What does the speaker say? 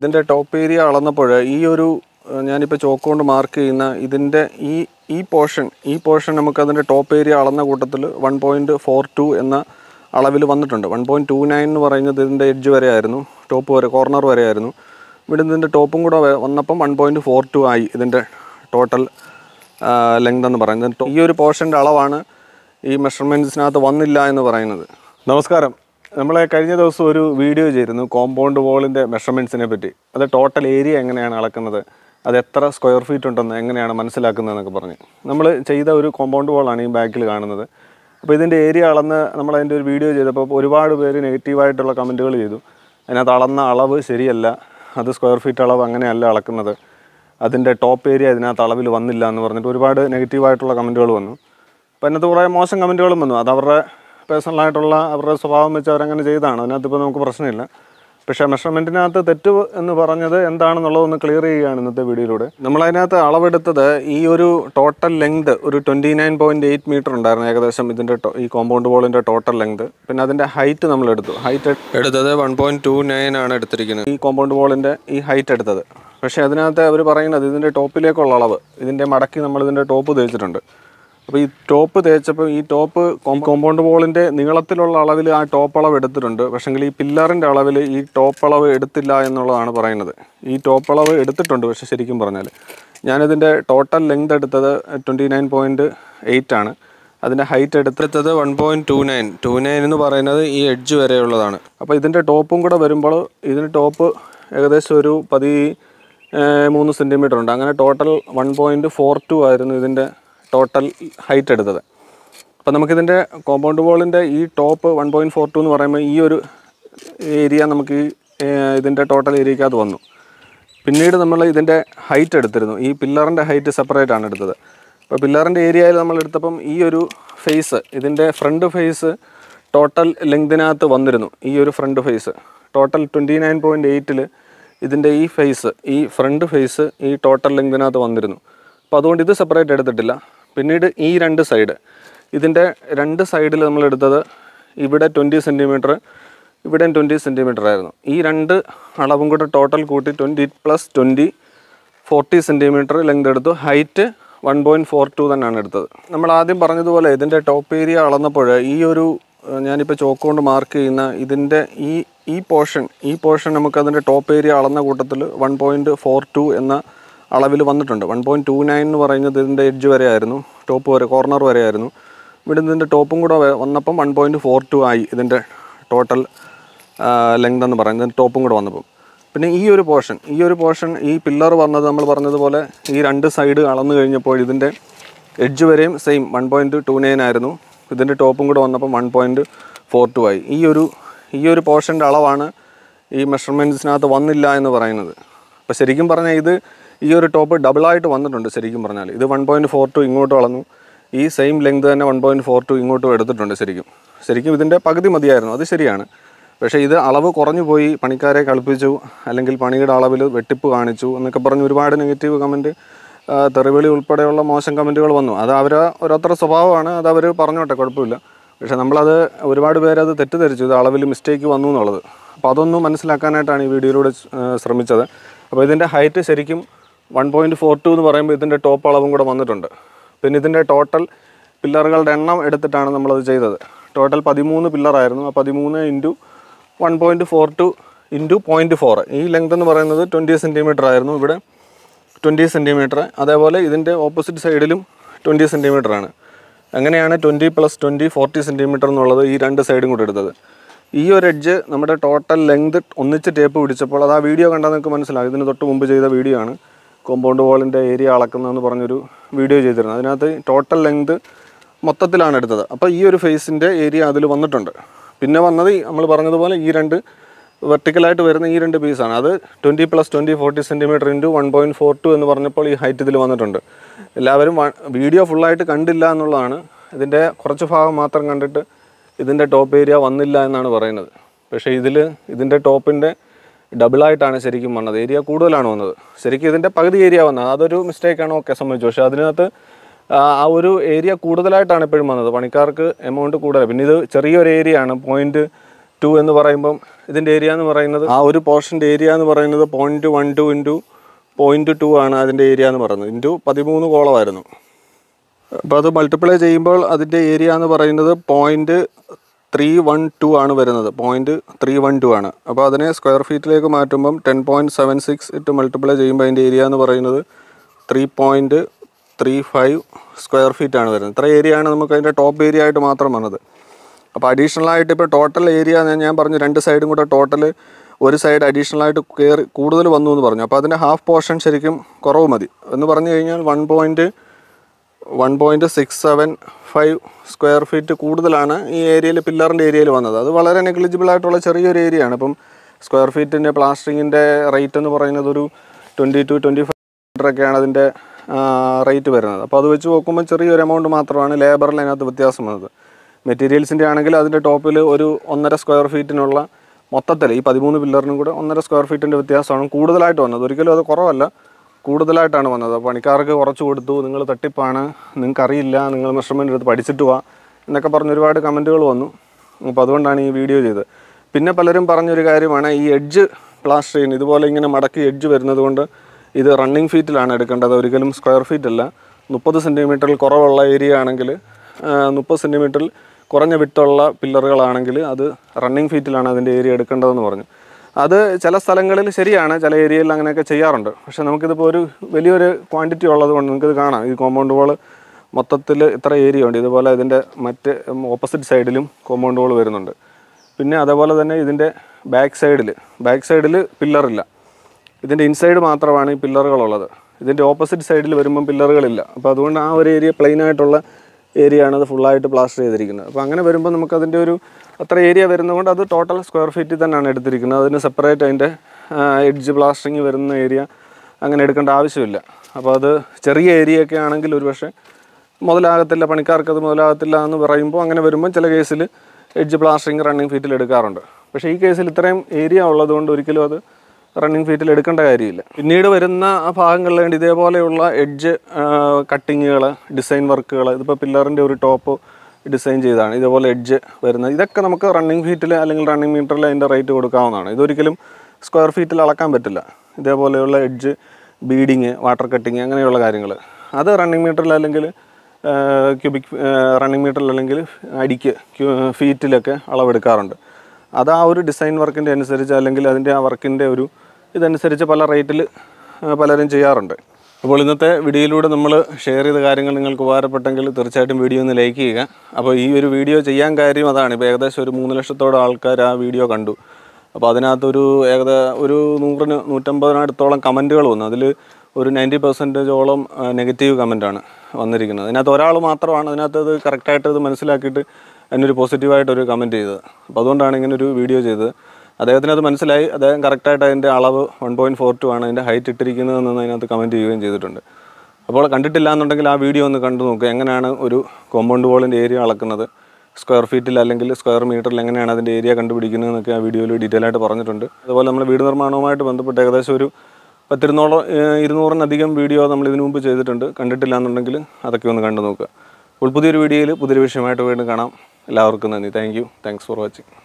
ഇതിൻ്റെ top area അളന്നപ്പോൾ ഈ ഒരു ഏഹ്, ഞാനിപ്പോൾ ചോക്ക് കൊണ്ട് മാർക്ക് ചെയ്യുന്ന ഇതിൻ്റെ ഈ ഈ പോർഷൻ ഈ പോർഷൻ നമുക്ക് അതിൻ്റെ ടോപ്പ് ഏരിയ അളന്ന കൂട്ടത്തിൽ വൺ പോയിൻറ്റ് ഫോർ ടു എന്ന അളവിൽ വന്നിട്ടുണ്ട് വൺ പോയിൻറ്റ് ടു നയൻ എന്ന് പറയുന്നത് ഇതിൻ്റെ എഡ്ജ് വരെ ആയിരുന്നു ടോപ്പ് വരെ കോർണർ വരെ ആയിരുന്നു ഇവിടെ ഇതിൻ്റെ ടോപ്പും കൂടെ വ- വന്നപ്പം വൺ പോയിൻറ്റ് ഫോർ ടു ആയി ഇതിൻ്റെ ടോട്ടൽ ലെങ്ത് എന്ന് പറയുന്നത് ടോ- ഈ ഒരു പോർഷൻ്റെ അളവാണ് ഈ മെഷർമെൻറ്റ്സിനകത്ത് വന്നില്ല എന്ന് പറയുന്നത് നമസ്കാരം നമ്മളെ കഴിഞ്ഞ ദിവസം ഒരു വീഡിയോ ചെയ്തിരുന്നു കോമ്പൗണ്ട് വോളിൻ്റെ മെഷർമെൻറ്റ്സിനെ പറ്റി അത് ടോട്ടൽ ഏരിയ എങ്ങനെയാണ് അളക്കുന്നത് അത് എത്ര സ്ക്വയർ ഫീറ്റ് ഉണ്ടെന്ന് എങ്ങനെയാണ് മനസ്സിലാക്കുന്നതെന്നൊക്കെ പറഞ്ഞ് നമ്മൾ ചെയ്ത ഒരു കോമ്പൗണ്ട് വോളാണ് ഈ ബാക്കിൽ കാണുന്നത് അപ്പോൾ ഇതിൻ്റെ ഏരിയ അളന്ന് നമ്മൾ അതിൻ്റെ ഒരു വീഡിയോ ചെയ്തപ്പോൾ ഒരുപാട് പേര് നെഗറ്റീവായിട്ടുള്ള കമൻറ്റുകൾ ചെയ്തു അതിനകത്ത് അളന്ന അളവ് ശരിയല്ല അത് സ്ക്വയർ ഫീറ്റ് അളവ് അങ്ങനെയല്ല അളക്കുന്നത് അതിൻ്റെ ടോപ്പ് ഏരിയ ഇതിനകത്ത് അളവിൽ വന്നില്ല എന്ന് പറഞ്ഞിട്ട് ഒരുപാട് നെഗറ്റീവായിട്ടുള്ള കമൻറ്റുകൾ വന്നു അപ്പോൾ അതിനകത്ത് കുറേ മോശം കമൻറ്റുകളും വന്നു അത് അവരുടെ പേഴ്സണലായിട്ടുള്ള അവരുടെ സ്വഭാവം വെച്ച് അവരങ്ങനെ ചെയ്തതാണ് അതിനകത്ത് ഇപ്പോൾ നമുക്ക് പ്രശ്നമില്ല പക്ഷേ മെഷർമെൻറ്റിനകത്ത് തെറ്റ് എന്ന് പറഞ്ഞത് എന്താണെന്നുള്ളതൊന്ന് ക്ലിയർ ചെയ്യുകയാണ് ഇന്നത്തെ വീഡിയോയിലൂടെ നമ്മളതിനകത്ത് അളവെടുത്തത് ഈ ഒരു ടോട്ടൽ ലെങ്ത് ഒരു twenty nine point eight metre ഉണ്ടായിരുന്നു ഏകദേശം ഇതിൻ്റെ ടോ- ഈ കോമ്പൗണ്ട് ബോളിൻ്റെ ടോട്ടൽ ലെങ്ത് പിന്നെ അതിൻ്റെ ഹൈറ്റ് നമ്മൾ എടുത്തു ഹൈറ്റ് എടുത്തത് വൺ പോയിൻറ്റ് ടു നയൻ ആണ് എടുത്തിരിക്കുന്നത് ഈ കോമ്പൗണ്ട് ബോളിൻ്റെ ഈ ഹൈറ്റ് എടുത്തത് പക്ഷേ അതിനകത്ത് അവർ പറയുന്നത് ഇതിൻ്റെ ടോപ്പിലേക്കുള്ള അളവ് ഇതിൻ്റെ മടക്കി നമ്മൾ ഇതിൻ്റെ ടോപ്പ് തേച്ചിട്ടുണ്ട് അപ്പോൾ ഈ ടോപ്പ് തേച്ചപ്പോൾ ഈ ടോപ്പ് കോമ്പൗണ്ട് ബോളിൻ്റെ നീളത്തിലുള്ള അളവിൽ ആ ടോപ്പ് അളവ് എടുത്തിട്ടുണ്ട് പക്ഷെങ്കിൽ ഈ പില്ലറിൻ്റെ അളവിൽ ഈ ടോപ്പ് അളവ് എടുത്തില്ല എന്നുള്ളതാണ് പറയുന്നത് ഈ ടോപ്പ് അളവ് എടുത്തിട്ടുണ്ട് പക്ഷെ ശരിക്കും പറഞ്ഞാൽ ഞാനിതിൻ്റെ ടോട്ടൽ ലെങ്ത് എടുത്തത് ട്വൻറ്റി നയൻ പോയിൻറ്റ് എയ്റ്റ് ആണ് അതിൻ്റെ ഹൈറ്റ് എടുത്തെടുത്തത് one point two nine two nine എന്ന് പറയുന്നത് ഈ എഡ്ജ് വരെയുള്ളതാണ് അപ്പോൾ ഇതിൻ്റെ ടോപ്പും കൂടെ വരുമ്പോൾ ഇതിന് ടോപ്പ് ഏകദേശം ഒരു പതി ഏഹ് മൂന്ന് സെൻറ്റിമീറ്റർ ഉണ്ട് അങ്ങനെ total one point four two ആയിരുന്നു ഇതിൻ്റെ ടോട്ടൽ ഹൈറ്റ് എടുത്തത് അപ്പോൾ നമുക്കിതിൻ്റെ കോമ്പൗണ്ട് വോളിൻ്റെ ഈ top one point four two എന്ന് പറയുമ്പോൾ ഈ ഒരു ഏരിയ നമുക്ക് ഈ ഏഹ് ഇതിൻ്റെ ടോട്ടൽ ഏരിയക്കകത്ത് വന്നു പിന്നീട് നമ്മൾ ഇതിൻ്റെ ഹൈറ്റ് എടുത്തിരുന്നു ഈ പില്ലറിൻ്റെ ഹൈറ്റ് സെപ്പറേറ്റ് ആണ് എടുത്തത് അപ്പോൾ പില്ലറിൻ്റെ ഏരിയയിൽ നമ്മൾ എടുത്തപ്പം ഈ ഒരു ഫേസ് ഇതിൻ്റെ ഫ്രണ്ട് ഫേസ് ടോട്ടൽ ലെങ്തിനകത്ത് വന്നിരുന്നു ഈ ഒരു front face total twenty nine point എയ്റ്റിൽ ഇതിൻ്റെ ഈ ഫേസ് ഈ ഫ്രണ്ട് ഫേസ് ഈ ടോട്ടൽ ലെങ്തിനകത്ത് വന്നിരുന്നു അപ്പോൾ അതുകൊണ്ട് ഇത് സെപ്പറേറ്റ് എടുത്തിട്ടില്ല പിന്നീട് ഈ രണ്ട് സൈഡ് ഇതിൻ്റെ രണ്ട് സൈഡിൽ നമ്മൾ എടുത്തത് ഇവിടെ ട്വൻറ്റി സെൻറ്റിമീറ്റർ ഇവിടെയും ട്വൻറ്റി സെൻറ്റിമീറ്റർ ആയിരുന്നു ഈ രണ്ട് അളവും കൂടെ ടോട്ടൽ കൂട്ടി twenty plus twenty forty centimetre length എടുത്തു height one point four two തന്നെയാണ് എടുത്തത് നമ്മൾ ആദ്യം പറഞ്ഞതുപോലെ ഇതിൻ്റെ ടോപ്പ് ഏരിയ അളന്നപ്പോൾ ഈ ഒരു ഏഹ്, ഞാനിപ്പോൾ ചോക്ക് കൊണ്ട് മാർക്ക് ചെയ്യുന്ന ഇതിൻ്റെ ഈ ഈ പോർഷൻ ഈ പോർഷൻ നമുക്ക് അതിൻ്റെ ടോപ്പ് ഏരിയ അളന്ന കൂട്ടത്തിൽ വൺ പോയിൻറ്റ് ഫോർ ടു എന്ന അളവിൽ വന്നിട്ടുണ്ട് വൺ പോയിൻറ്റ് ടു നയൻ എന്ന് പറയുന്നത് ഇതിൻ്റെ എഡ്ജ് വരെ ആയിരുന്നു ടോപ്പ് വരെ കോർണർ വരെ ആയിരുന്നു ഇവിടെ ഇതിൻ്റെ ടോപ്പും കൂടെ വ- വന്നപ്പം വൺ പോയിൻറ്റ് ഫോർ ടു ആയി ഇതിൻ്റെ ടോട്ടൽ ലെങ്ത് എന്ന് പറയുന്നത് ടോപ്പും കൂടെ വന്നപ്പം പിന്നെ ഈ ഒരു പോർഷൻ ഈ ഒരു പോർഷൻ ഈ പില്ലർ വന്നത് നമ്മൾ പറഞ്ഞതുപോലെ ഈ രണ്ട് സൈഡ് അളന്നു കഴിഞ്ഞപ്പോൾ ഇതിൻ്റെ എഡ്ജ് വരെയും same one point two nine ആയിരുന്നു ഇതിൻ്റെ ടോപ്പും കൂടെ വന്നപ്പം വൺ പോയിൻറ്റ് ഫോർ ടു ആയി ഈ ഒരു ഈ ഒരു പോർഷൻ്റെ അളവാണ് ഈ മെഷർമെൻറ്റ്സിനകത്ത് വന്നില്ല എന്ന് പറയുന്നത് അപ്പോൾ ശരിക്കും പറഞ്ഞാൽ ഇത് ഈ ഒരു ടോപ്പ് ഡബിളായിട്ട് വന്നിട്ടുണ്ട് ശരിക്കും പറഞ്ഞാൽ ഇത് വൺ പോയിൻറ്റ് ഫോർ ടു ഇങ്ങോട്ട് വളർന്നു ഈ സെയിം ലെങ്ത് തന്നെ വൺ പോയിൻറ്റ് ഫോർ ടു ഇങ്ങോട്ടും എടുത്തിട്ടുണ്ട് ശരിക്കും ശരിക്കും ഇതിൻ്റെ പകുതി മതിയായിരുന്നു അത് ശരിയാണ് പക്ഷേ ഇത് അളവ് കുറഞ്ഞു പോയി പണിക്കാരെ കളിപ്പിച്ചു അല്ലെങ്കിൽ പണിയുടെ അളവിൽ വെട്ടിപ്പ് കാണിച്ചു എന്നൊക്കെ പറഞ്ഞ് ഒരുപാട് നെഗറ്റീവ് കമൻറ്റ് തെറിവിളി ഉൾപ്പെടെയുള്ള മോശം കമൻറ്റുകൾ വന്നു അത് അവർ ഓരോരുത്തരുടെ സ്വഭാവമാണ് അത് അവർ പറഞ്ഞോട്ടെ കുഴപ്പമില്ല പക്ഷേ നമ്മളത് ഒരുപാട് പേര് അത് തെറ്റിദ്ധരിച്ചു ഇത് അളവിൽ മിസ്റ്റേക്ക് വന്നു എന്നുള്ളത് അപ്പോൾ അതൊന്നും മനസ്സിലാക്കാനായിട്ടാണ് ഈ വീഡിയോയിലൂടെ ആ, ശ്രമിച്ചത് അപ്പോൾ ഇതിൻ്റെ ഹൈറ്റ് ശരിക്കും വൺ പോയിൻറ്റ് ഫോർ ടു എന്ന് പറയുമ്പോൾ ഇതിൻ്റെ ടോപ്പ് അളവും കൂടെ വന്നിട്ടുണ്ട് പിന്നെ ഇതിൻ്റെ ടോട്ടൽ പില്ലറുകളുടെ എണ്ണം എടുത്തിട്ടാണ് നമ്മളത് ചെയ്തത് ടോട്ടൽ പതിമൂന്ന് പില്ലറായിരുന്നു ആ പതിമൂന്ന് into one point four two into point four ഈ ലെങ്ത് എന്ന് പറയുന്നത് ട്വൻറ്റി സെൻറ്റിമീറ്റർ ആയിരുന്നു ഇവിടെ ട്വൻറ്റി സെൻറ്റിമീറ്റർ അതേപോലെ ഇതിൻ്റെ ഓപ്പോസിറ്റ് സൈഡിലും ട്വൻറ്റി സെൻറ്റിമീറ്റർ ആണ് അങ്ങനെയാണ് twenty plus twenty forty centimetre എന്നുള്ളത് ഈ രണ്ട് സൈഡും കൂടെ എടുത്തത് ഈ ഒരു എഡ്ജ് നമ്മുടെ ടോട്ടൽ ലെങ്ത് ഒന്നിച്ച് ടേപ്പ് പിടിച്ചപ്പോൾ അത് ആ വീഡിയോ കണ്ടാൽ നിങ്ങൾക്ക് മനസ്സിലാകും ഇതിന് തൊട്ട് മുമ്പ് ചെയ്ത വീഡിയോ ആണ് കോമ്പൗണ്ട് വാളിൻ്റെ ഏരിയ അളക്കുന്നതെന്ന് പറഞ്ഞൊരു വീഡിയോ ചെയ്തിരുന്നു അതിനകത്ത് ടോട്ടൽ ലെങ്ത് മൊത്തത്തിലാണ് എടുത്തത് അപ്പോൾ ഈ ഒരു ഫേസിൻ്റെ ഏരിയ അതിൽ വന്നിട്ടുണ്ട് പിന്നെ വന്നത് ഈ നമ്മൾ പറഞ്ഞതുപോലെ ഈ രണ്ട് വെർട്ടിക്കലായിട്ട് വരുന്ന ഈ രണ്ട് പീസാണ് അത് twenty plus twenty forty centimetre into one point four two എന്ന് പറഞ്ഞപ്പോൾ ഈ ഹൈറ്റ് ഇതിൽ വന്നിട്ടുണ്ട് എല്ലാവരും വീഡിയോ ഫുള്ളായിട്ട് കണ്ടില്ല എന്നുള്ളതാണ് ഇതിൻ്റെ കുറച്ച് ഭാഗം മാത്രം കണ്ടിട്ട് ഇതിൻ്റെ ടോപ്പ് ഏരിയ വന്നില്ല എന്നാണ് പറയുന്നത് പക്ഷേ ഇതിൽ ഇതിൻ്റെ ടോപ്പിൻ്റെ ഡബിളായിട്ടാണ് ശരിക്കും വന്നത് ഏരിയ കൂടുതലാണ് വന്നത് ശരിക്കും ഇതിൻ്റെ പകുതി ഏരിയ വന്നത് അതൊരു മിസ്റ്റേക്കാണ് ഓക്കെ സംബന്ധിച്ചു പക്ഷേ അതിനകത്ത് ആ ആ ഒരു ഏരിയ കൂടുതലായിട്ടാണ് എപ്പോഴും വന്നത് പണിക്കാർക്ക് എമൗണ്ട് കൂടുതൽ പിന്നെ ഇത് ചെറിയൊരു ഏരിയ ആണ് പോയിൻറ്റ് ടു എന്ന് പറയുമ്പം ഇതിൻ്റെ ഏരിയ എന്ന് പറയുന്നത് ആ ഒരു പോർഷൻ്റെ ഏരിയ എന്ന് പറയുന്നത് point one two into point two ആണ് അതിൻ്റെ ഏരിയ എന്ന് പറയുന്നത് ഇൻറ്റു പതിമൂന്ന് കോളമായിരുന്നു അപ്പോൾ അത് മൾട്ടിപ്ലൈ ചെയ്യുമ്പോൾ അതിൻ്റെ ഏരിയ എന്ന് പറയുന്നത് പോയിൻറ്റ് ത്രീ വൺ ടു ആണ് വരുന്നത് പോയിൻറ്റ് ത്രീ വൺ ടു ആണ് അപ്പോൾ അതിനെ സ്ക്വയർ ഫീറ്റിലേക്ക് മാറ്റുമ്പം ടെൻ പോയിൻറ്റ് സെവൻ സിക്സ് ഇട്ട് മൾട്ടിപ്ലൈ ചെയ്യുമ്പോൾ അതിൻ്റെ ഏരിയ എന്ന് പറയുന്നത് three point three five square feet ആണ് വരുന്നത് ഇത്ര ഏരിയ ആണ് നമുക്ക് അതിൻ്റെ ടോപ്പ് ഏരിയ ആയിട്ട് മാത്രം വന്നത് അപ്പോൾ അഡീഷണൽ ആയിട്ട് ഇപ്പോൾ ടോട്ടൽ ഏരിയ ഞാൻ പറഞ്ഞു രണ്ട് സൈഡും കൂടെ ടോട്ടൽ ഒരു സൈഡ് അഡീഷണൽ ആയിട്ട് കയറി കൂടുതൽ വന്നു എന്ന് പറഞ്ഞു അപ്പോൾ അതിൻ്റെ ഹാഫ് പോർഷൻ ശരിക്കും കുറവ് മതി എന്ന് പറഞ്ഞു കഴിഞ്ഞാൽ one point one point six seven five square feet കൂടുതലാണ് ഈ ഏരിയയിൽ പില്ലറിൻ്റെ ഏരിയയിൽ വന്നത് അത് വളരെ നെഗ്ലിജിബിൾ ആയിട്ടുള്ള ചെറിയൊരു ഏരിയ ആണ് ഇപ്പം സ്ക്വയർ ഫീറ്റിൻ്റെ പ്ലാസ്റ്ററിങ്ങിൻ്റെ റേറ്റ് എന്ന് പറയുന്നത് ഒരു ട്വൻറ്റി ടു ട്വൻറ്റി ഫൈവ് ഒക്കെയാണ് അതിൻ്റെ റേറ്റ് വരുന്നത് അപ്പോൾ അത് വെച്ച് നോക്കുമ്പോൾ ചെറിയൊരു എമൗണ്ട് മാത്രമാണ് ലേബറിൽ അതിനകത്ത് വ്യത്യാസം വന്നത് മെറ്റീരിയൽസിൻ്റെ ആണെങ്കിൽ അതിൻ്റെ ടോപ്പിൽ ഒരു ഒന്നര സ്ക്വയർ ഫീറ്റിനുള്ള മൊത്തത്തിൽ ഈ പതിമൂന്ന് പില്ലറിനും കൂടെ ഒന്നര സ്ക്വയർ ഫീറ്റിൻ്റെ വ്യത്യാസമാണ് കൂടുതലായിട്ട് വന്നത് ഒരിക്കലും അത് കുറവല്ല കൂടുതലായിട്ടാണ് വന്നത് പണിക്കാർക്ക് കുറച്ച് കൊടുത്തു നിങ്ങൾ തട്ടിപ്പാണ് നിങ്ങൾക്ക് അറിയില്ല നിങ്ങൾ മെഷർമെൻ്റ് എടുത്ത് പഠിച്ചിട്ട് വാ എന്നൊക്കെ പറഞ്ഞ് ഒരുപാട് കമൻറ്റുകൾ വന്നു അപ്പോൾ അതുകൊണ്ടാണ് ഈ വീഡിയോ ചെയ്തത് പിന്നെ പലരും പറഞ്ഞൊരു കാര്യമാണ് ഈ എഡ്ജ് പ്ലാസ്റ്റർ ചെയ്യുന്നത് ഇതുപോലെ ഇങ്ങനെ മടക്കി എഡ്ജ് വരുന്നത് കൊണ്ട് ഇത് റണ്ണിങ് ഫീറ്റിലാണ് എടുക്കേണ്ടത് ഒരിക്കലും സ്ക്വയർ ഫീറ്റ് അല്ല മുപ്പത് സെൻറ്റിമീറ്ററിൽ കുറവുള്ള ഏരിയ ആണെങ്കിൽ മുപ്പത് സെൻറ്റിമീറ്ററിൽ കുറഞ്ഞ വിട്ടുള്ള പില്ലറുകളാണെങ്കിൽ അത് റണ്ണിങ് ഫീറ്റിലാണ് അതിൻ്റെ ഏരിയ എടുക്കേണ്ടതെന്ന് പറഞ്ഞു അത് ചില സ്ഥലങ്ങളിൽ ശരിയാണ് ചില ഏരിയയിൽ അങ്ങനെയൊക്കെ ചെയ്യാറുണ്ട് പക്ഷേ നമുക്കിതിപ്പോൾ ഒരു വലിയൊരു ക്വാണ്ടിറ്റി ഉള്ളത് കൊണ്ട് നിങ്ങൾക്കിത് കാണാം ഈ കോമ്പൗണ്ട് വാൾ മൊത്തത്തിൽ ഇത്ര ഏരിയ ഉണ്ട് ഇതുപോലെ ഇതിൻ്റെ മറ്റ് ഓപ്പോസിറ്റ് സൈഡിലും കോമ്പൗണ്ട് വാൾ വരുന്നുണ്ട് പിന്നെ അതേപോലെ തന്നെ ഇതിൻ്റെ ബാക്ക് സൈഡിൽ ബാക്ക് സൈഡിൽ പില്ലറില്ല ഇതിൻ്റെ ഇൻസൈഡ് മാത്രമാണ് ഈ പില്ലറുകളുള്ളത് ഇതിൻ്റെ ഓപ്പോസിറ്റ് സൈഡിൽ വരുമ്പം പില്ലറുകളില്ല അപ്പോൾ അതുകൊണ്ട് ആ ഒരു ഏരിയ പ്ലെയിൻ ആയിട്ടുള്ള ഏരിയ ആണ് അത് ഫുള്ളായിട്ട് പ്ലാസ്റ്റർ ചെയ്തിരിക്കുന്നത് അപ്പോൾ അങ്ങനെ വരുമ്പോൾ നമുക്ക് അതിൻ്റെ ഒരു അത്ര ഏരിയ വരുന്നതുകൊണ്ട് അത് ടോട്ടൽ സ്ക്വയർ ഫീറ്റിൽ തന്നെയാണ് എടുത്തിരിക്കുന്നത് അതിന് സെപ്പറേറ്റ് അതിൻ്റെ എഡ്ജ് പ്ലാസ്റ്ററിങ് വരുന്ന ഏരിയ അങ്ങനെ എടുക്കേണ്ട ആവശ്യമില്ല അപ്പോൾ അത് ചെറിയ ഏരിയ ഒക്കെ ആണെങ്കിൽ ഒരുപക്ഷെ മുതലാകത്തില്ല പണിക്കാർക്ക് അത് മുതലാകത്തില്ല എന്ന് പറയുമ്പോൾ അങ്ങനെ വരുമ്പോൾ ചില കേസിൽ എഡ്ജ് പ്ലാസ്റ്ററിങ് റണ്ണിങ് ഫീറ്റിൽ എടുക്കാറുണ്ട് പക്ഷേ ഈ കേസിൽ ഇത്രയും ഏരിയ ഉള്ളതുകൊണ്ട് ഒരിക്കലും അത് റണ്ണിങ് ഫീറ്റിൽ എടുക്കേണ്ട കാര്യമില്ല പിന്നീട് വരുന്ന ആ ഭാഗങ്ങളിൽ വേണ്ടി ഇതേപോലെയുള്ള എഡ്ജ് കട്ടിങ്ങുകൾ ഡിസൈൻ വർക്കുകൾ ഇതിപ്പോൾ പില്ലറിൻ്റെ ഒരു ടോപ്പ് ഡിസൈൻ ചെയ്താണ് ഇതേപോലെ എഡ്ജ് വരുന്നത് ഇതൊക്കെ നമുക്ക് റണ്ണിങ് ഫീറ്റിൽ അല്ലെങ്കിൽ റണ്ണിങ് മീറ്ററിൽ അതിൻ്റെ റേറ്റ് കൊടുക്കാവുന്നതാണ് ഇതൊരിക്കലും സ്ക്വയർ ഫീറ്റിൽ അളക്കാൻ പറ്റില്ല ഇതേപോലെയുള്ള എഡ്ജ് ബീഡിങ് വാട്ടർ കട്ടിങ് അങ്ങനെയുള്ള കാര്യങ്ങൾ അത് റണ്ണിങ് മീറ്ററിൽ അല്ലെങ്കിൽ ക്യൂബിക് റണ്ണിങ് മീറ്ററിൽ അല്ലെങ്കിൽ അടിക്ക് ഫീറ്റിലൊക്കെ അളവെടുക്കാറുണ്ട് അത് ആ ഒരു ഡിസൈൻ വർക്കിൻ്റെ അനുസരിച്ച് അല്ലെങ്കിൽ അതിൻ്റെ ആ വർക്കിൻ്റെ ഒരു ഇതനുസരിച്ച് പല റേറ്റിൽ പലരും ചെയ്യാറുണ്ട് അപ്പോൾ ഇന്നത്തെ വീഡിയോയിലൂടെ നമ്മൾ ഷെയർ ചെയ്ത കാര്യങ്ങൾ നിങ്ങൾക്ക് ഉപകാരപ്പെട്ടെങ്കിൽ തീർച്ചയായിട്ടും വീഡിയോ ഒന്ന് ലൈക്ക് ചെയ്യുക അപ്പോൾ ഈ ഒരു വീഡിയോ ചെയ്യാൻ കാര്യം അതാണ് ഇപ്പോൾ ഏകദേശം ഒരു മൂന്ന് ലക്ഷത്തോളം ആൾക്കാർ ആ വീഡിയോ കണ്ടു അപ്പോൾ അതിനകത്തൊരു ഏകദ ഒരു നൂറിന് നൂറ്റമ്പതിനടുത്തോളം കമൻറ്റുകൾ വന്നു അതിൽ ഒരു നയൻറ്റി പെർസെൻറ്റേജോളം നെഗറ്റീവ് കമൻറ്റാണ് വന്നിരിക്കുന്നത് അതിനകത്ത് ഒരാൾ മാത്രമാണ് അതിനകത്ത് അത് കറക്റ്റായിട്ട് ഇത് മനസ്സിലാക്കിയിട്ട് എന്നൊരു പോസിറ്റീവായിട്ടൊരു കമൻറ്റ് ചെയ്തത് അപ്പോൾ അതുകൊണ്ടാണ് ഇങ്ങനെ ഒരു വീഡിയോ ചെയ്തത് അദ്ദേഹത്തിന് അത് മനസ്സിലായി അദ്ദേഹം കറക്റ്റായിട്ട് അതിൻ്റെ അളവ് വൺ പോയിൻറ്റ് ഫോർ ടു ആണ് അതിൻ്റെ ഹൈറ്റ് ഇട്ടിരിക്കുന്നതെന്ന് അതിനകത്ത് കമൻറ്റ് ചെയ്യുകയും ചെയ്തിട്ടുണ്ട് അപ്പോൾ കണ്ടിട്ടില്ല എന്നുണ്ടെങ്കിൽ ആ വീഡിയോ ഒന്ന് കണ്ടു നോക്കുക എങ്ങനെയാണ് ഒരു കോമ്പൗണ്ട് വാളിൻ്റെ ഏരിയ അളക്കുന്നത് സ്ക്വയർ ഫീറ്റിൽ അല്ലെങ്കിൽ സ്ക്വയർ മീറ്ററിൽ എങ്ങനെയാണ് അതിൻ്റെ ഏരിയ കണ്ടുപിടിക്കുന്നത് എന്നൊക്കെ ആ വീഡിയോയിൽ ഡീറ്റെയിൽ ആയിട്ട് പറഞ്ഞിട്ടുണ്ട് അതുപോലെ നമ്മൾ വീട് നിർമ്മാണവുമായിട്ട് ബന്ധപ്പെട്ട് ഏകദേശം ഒരു പത്തിരുന്നോളം ഏഹ്, ഇരുന്നൂറിനധികം വീഡിയോ നമ്മൾ ഇതിനു മുമ്പ് ചെയ്തിട്ടുണ്ട് കണ്ടിട്ടില്ല എന്നുണ്ടെങ്കിൽ അതൊക്കെ ഒന്ന് കണ്ടു നോക്കുക അപ്പോൾ പുതിയൊരു വീഡിയോയിൽ പുതിയൊരു വിഷയമായിട്ട് വീണ്ടും കാണാം എല്ലാവർക്കും നന്ദി thank you thanks for watching